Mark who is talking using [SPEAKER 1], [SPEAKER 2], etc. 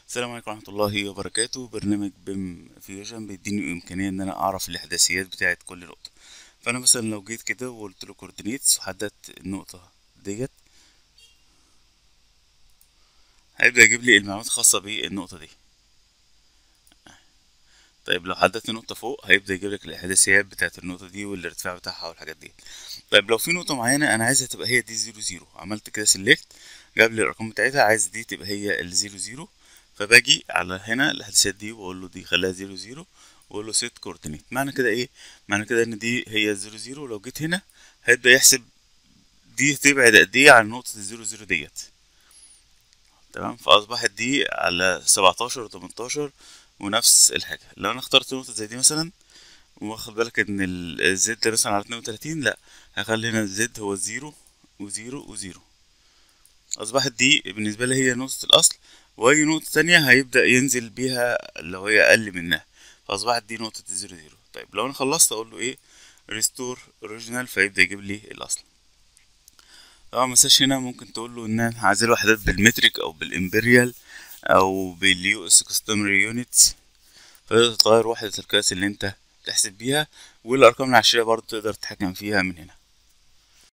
[SPEAKER 1] السلام عليكم ورحمة الله وبركاته برنامج بيم فيوجن بيديني إمكانية إن أنا أعرف الإحداثيات بتاعة كل نقطة فأنا مثلا لو جيت كده وقلت له كوردينيتس وحددت النقطة ديت هيبدأ يجيب لي المعلومات الخاصة بالنقطة دي طيب لو حددت نقطة فوق هيبدأ يجيب لك الإحداثيات بتاعة النقطة دي والارتفاع بتاعها والحاجات دي طيب لو في نقطة معينة أنا عايزها تبقى هي دي زيرو زيرو عملت كده سيلكت جاب لي الأرقام بتاعتها عايز دي تبقى هي الزيرو زيرو فباجي على هنا الإحداثيات دي وأقول له دي خليها زيرو زيرو وأقول له سيت كوردينيت معنى كده إيه؟ معنى كده إن دي هي زيرو زيرو لو جيت هنا هيبدأ يحسب دي تبعد قد إيه عن نقطة الزيرو زيرو ديت تمام فأصبحت دي على سبعتاشر وتمنتاشر ونفس الحاجة لو أنا اخترت نقطة زي دي مثلا واخد بالك إن الزد مثلا على اتنين وتلاتين لأ هخلي هنا الزد هو زيرو وزيرو وزيرو أصبحت دي بالنسبة لي هي نقطة الأصل وأي نقطة تانية هيبدأ ينزل بيها لو هي أقل منها فأصبحت دي نقطة الزيرو زيرو طيب لو أنا خلصت أقول له إيه ريستور أوريجينال فيبدأ يجيب لي الأصل طبعا مساش هنا ممكن تقول له إن أنا عايز وحدات بالمترك أو بالإمبريال أو باليو اس كاستمري يونتس فتقدر تغير وحدة القياس اللي أنت تحسب بيها والأرقام العشرية برضه تقدر تتحكم فيها من هنا